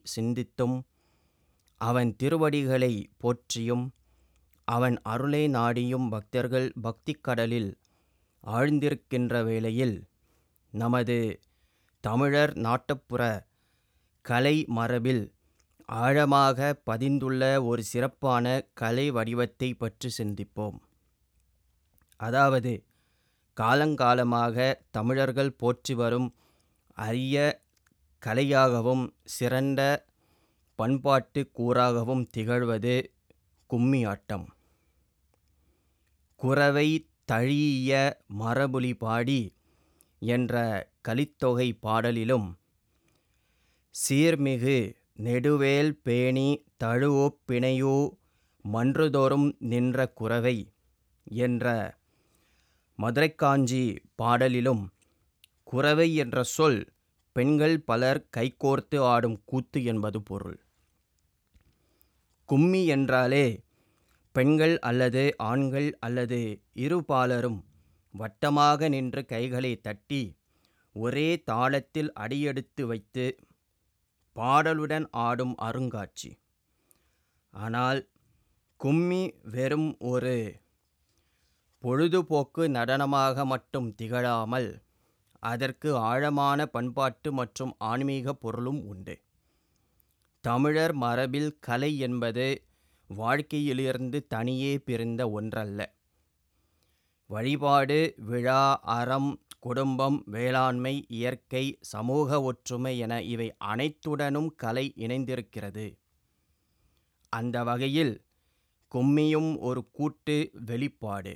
சிந்தித்தும் அவன் திருவடிகளை போற்றியும் அவன் அருளை நாடியும் பக்தர்கள் பக்திக் கடலில் ஆழ்ந்திருக்கின்ற வேளையில் நமது தமிழர் நாட்டுப்புற கலை மரபில் ஆழமாக பதிந்துள்ள ஒரு சிறப்பான கலை வடிவத்தை பற்றி சிந்திப்போம் அதாவது காலங்காலமாக தமிழர்கள் போற்றி வரும் அரிய கலையாகவும் சிறந்த பண்பாட்டு கூறாகவும் திகழ்வது கும்மி ஆட்டம் குரவை தழீஇய மரபுலி பாடி என்ற கலித்தொகை பாடலிலும் சீர்மிகு நெடுவேல் பேணி தழுவொப் பிணையு மன்றுதொறும் நின்ற குரவை என்ற மதுரைக்காஞ்சி பாடலிலும் குரவை என்ற சொல் பெண்கள் பலர் கைகோர்த்து ஆடும் கூத்து என்பது பொருள் கும்மி என்றாலே பெண்கள் அல்லது ஆண்கள் அல்லது இருபாலரும் வட்டமாக நின்று கைகளை தட்டி ஒரே தாளத்தில் அடியெடுத்து வைத்து பாடலுடன் ஆடும் அருங்காட்சி ஆனால் கும்மி வெறும் ஒரு பொழுதுபோக்கு நடனமாக மட்டும் திகழாமல் அதற்கு ஆழமான பண்பாட்டு மற்றும் ஆன்மீக பொருளும் உண்டு தமிழர் மரபில் கலை என்பது வாழ்க்கையிலிருந்து தனியே பிரிந்த ஒன்றல்ல வழிபாடு விழா அறம் குடும்பம் வேளாண்மை இயற்கை சமூக ஒற்றுமை என இவை அனைத்துடனும் கலை இணைந்திருக்கிறது அந்த வகையில் கும்மியும் ஒரு கூட்டு வெளிப்பாடு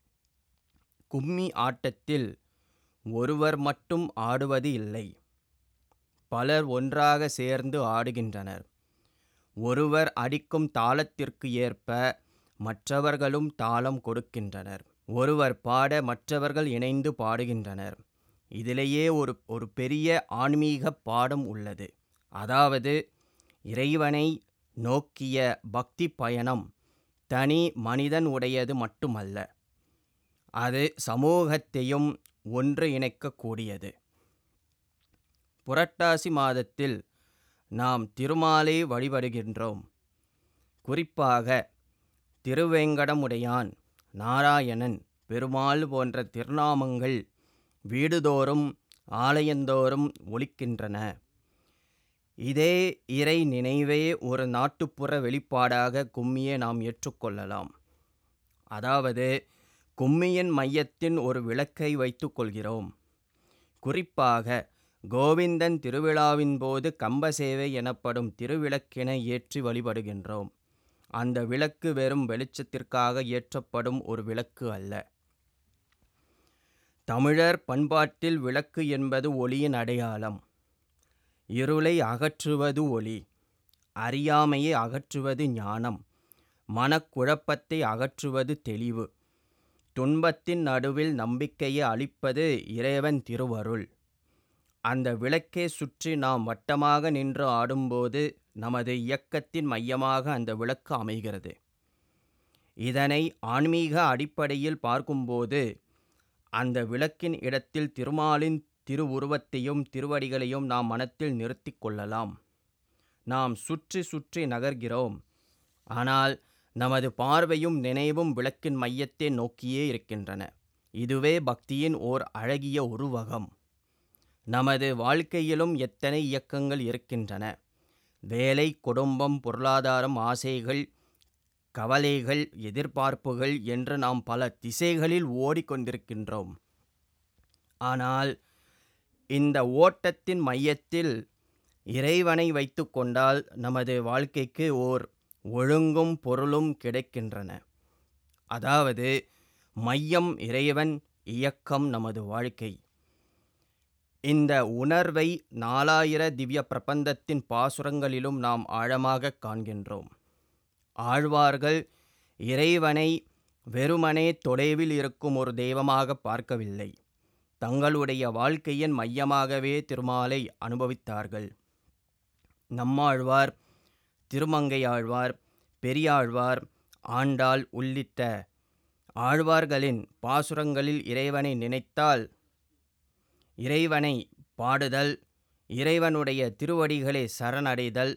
கும்மி ஆட்டத்தில் ஒருவர் மட்டும் ஆடுவது இல்லை பலர் ஒன்றாக சேர்ந்து ஆடுகின்றனர் ஒருவர் அடிக்கும் தாளத்திற்கு ஏற்ப மற்றவர்களும் தாளம் கொடுக்கின்றனர் ஒருவர் பாட மற்றவர்கள் இணைந்து பாடுகின்றனர் இதிலேயே ஒரு ஒரு பெரிய ஆன்மீக பாடம் உள்ளது அதாவது இறைவனை நோக்கிய பக்தி பயணம் தனி மனிதன் உடையது மட்டுமல்ல அது சமூகத்தையும் ஒன்று இணைக்கக்கூடியது புரட்டாசி மாதத்தில் நாம் திருமாலை வழிபடுகின்றோம் குறிப்பாக திருவேங்கடமுடையான் நாராயணன் பெருமாள் போன்ற திருநாமங்கள் வீடுதோறும் ஆலயந்தோறும் ஒலிக்கின்றன இதே இறை நினைவே ஒரு நாட்டுப்புற வெளிப்பாடாக கும்மியை நாம் ஏற்றுக்கொள்ளலாம் அதாவது கும்மியின் மையத்தின் ஒரு விளக்கை வைத்துக் கொள்கிறோம் குறிப்பாக கோவிந்தன் திருவிழாவின் போது கம்பசேவை எனப்படும் திருவிளக்கினை ஏற்றி வழிபடுகின்றோம் அந்த விளக்கு வெறும் வெளிச்சத்திற்காக ஏற்றப்படும் ஒரு விளக்கு அல்ல தமிழர் பண்பாட்டில் விளக்கு என்பது ஒளியின் அடையாளம் இருளை அகற்றுவது ஒளி அறியாமையை அகற்றுவது ஞானம் மனக்குழப்பத்தை அகற்றுவது தெளிவு துன்பத்தின் நடுவில் நம்பிக்கையை அளிப்பது இறைவன் திருவருள் அந்த விளக்கை சுற்றி நாம் வட்டமாக நின்று ஆடும்போது நமது இயக்கத்தின் மையமாக அந்த விளக்கு அமைகிறது இதனை ஆன்மீக அடிப்படையில் பார்க்கும்போது அந்த விளக்கின் இடத்தில் திருமாலின் திருவுருவத்தையும் திருவடிகளையும் நாம் மனத்தில் நிறுத்தி கொள்ளலாம் நாம் சுற்றி சுற்றி நகர்கிறோம் ஆனால் நமது பார்வையும் நினைவும் விளக்கின் மையத்தை நோக்கியே இருக்கின்றன இதுவே பக்தியின் ஓர் அழகிய உருவகம் நமது வாழ்க்கையிலும் எத்தனை இயக்கங்கள் இருக்கின்றன வேலை குடும்பம் பொருளாதாரம் ஆசைகள் கவலைகள் எதிர்பார்ப்புகள் என்று நாம் பல திசைகளில் ஓடிக்கொண்டிருக்கின்றோம் ஆனால் இந்த ஓட்டத்தின் மையத்தில் இறைவனை வைத்து கொண்டால் நமது வாழ்க்கைக்கு ஓர் ஒழுங்கும் பொருளும் கிடைக்கின்றன அதாவது மையம் இறைவன் இயக்கம் நமது வாழ்க்கை இந்த உணர்வை நாலாயிர திவ்ய பிரபந்தத்தின் பாசுரங்களிலும் நாம் ஆழமாக காண்கின்றோம் ஆழ்வார்கள் இறைவனை வெறுமனே தொலைவில் இருக்கும் ஒரு தெய்வமாக பார்க்கவில்லை தங்களுடைய வாழ்க்கையின் மையமாகவே திருமாலை அனுபவித்தார்கள் நம்மாழ்வார் திருமங்கையாழ்வார் பெரியாழ்வார் ஆண்டாள் உள்ளிட்ட ஆழ்வார்களின் பாசுரங்களில் இறைவனை நினைத்தால் இறைவனை பாடுதல் இறைவனுடைய திருவடிகளை சரணடைதல்